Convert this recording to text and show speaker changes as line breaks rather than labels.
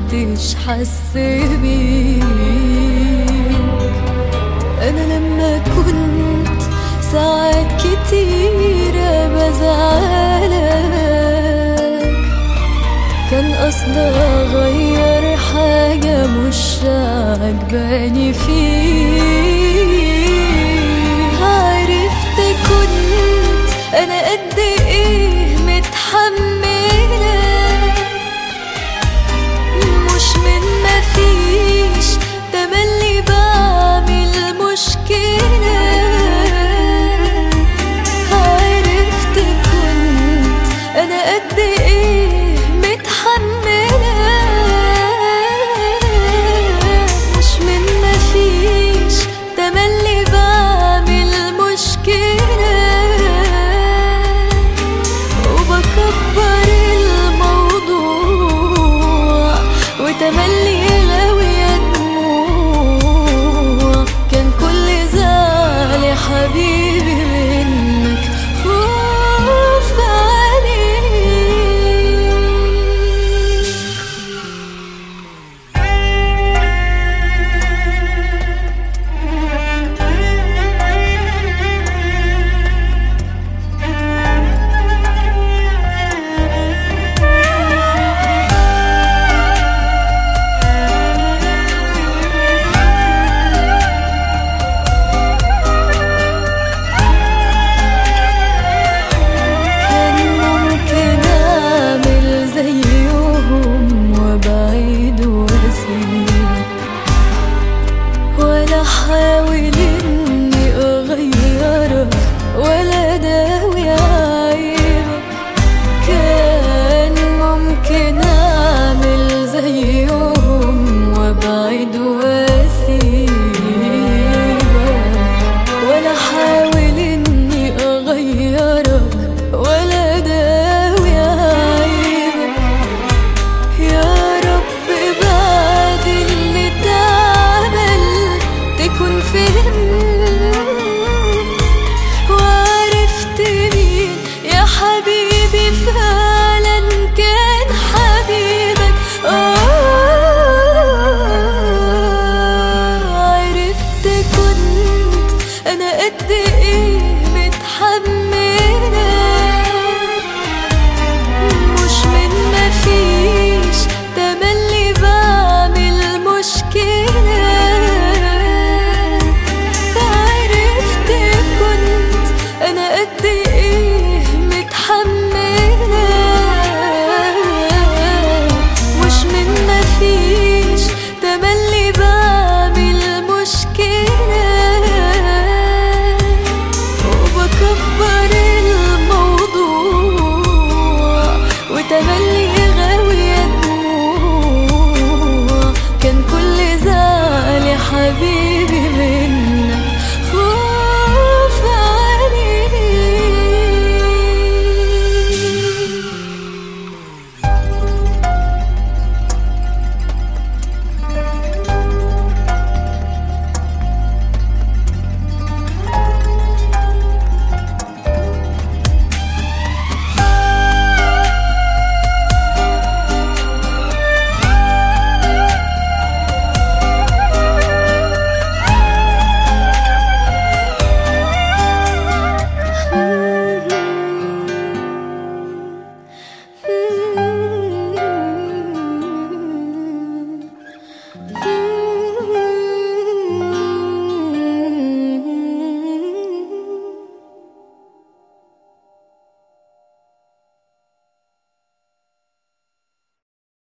محدش حس بيك انا لما كنت ساعات كتيرة بزعلك كان قصدي اغير حاجة مش عجباني فيك عرفت كنت انا قد ايه متحملة مش من مفيش تملي بعمل مشكلة عرفت كنت أنا قد إيه متحملة مش من مفيش تملي بعمل مشكلة وبكبر الموضوع وتملي غاوية دموع كان كل زعل يا حبيبي منك خوف عليك كان ممكن أعمل زيهم وأبعد وأسيبك ولا أحاول إني أغيرك ولا أداوي عيبك كان ممكن أعمل زيهم وأبعد وأسيبك ولا أحاول إني أغيرك ولا أداوي عيبك يا رب بعد اللي اتعمل تكون فهمت وعرفت مين يا حبيبي فعلا كان حبيبك آه عرفت كنت أنا قد إيه متحمل